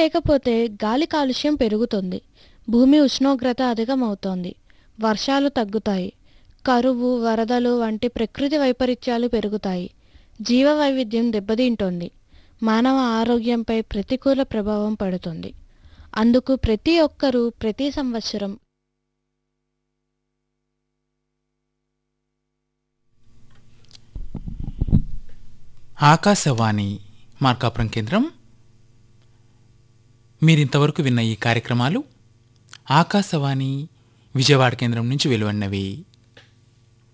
లేకపోతే గాలి కాలుష్యం పెరుగుతుంది భూమి ఉష్ణోగ్రత అధికమవుతోంది వర్షాలు తగ్గుతాయి కరువు వరదలు వంటి ప్రకృతి వైపరీత్యాలు పెరుగుతాయి జీవ వైవిధ్యం దెబ్బతింటోంది మానవ ఆరోగ్యంపై ప్రతికూల ప్రభావం పడుతుంది అందుకు ప్రతి ఒక్కరూ ప్రతి సంవత్సరం ఆకాశవాణి మార్కాపురం కేంద్రం మీరింతవరకు విన్న ఈ కార్యక్రమాలు ఆకాశవాణి విజయవాడ కేంద్రం నుంచి వెలువడినవి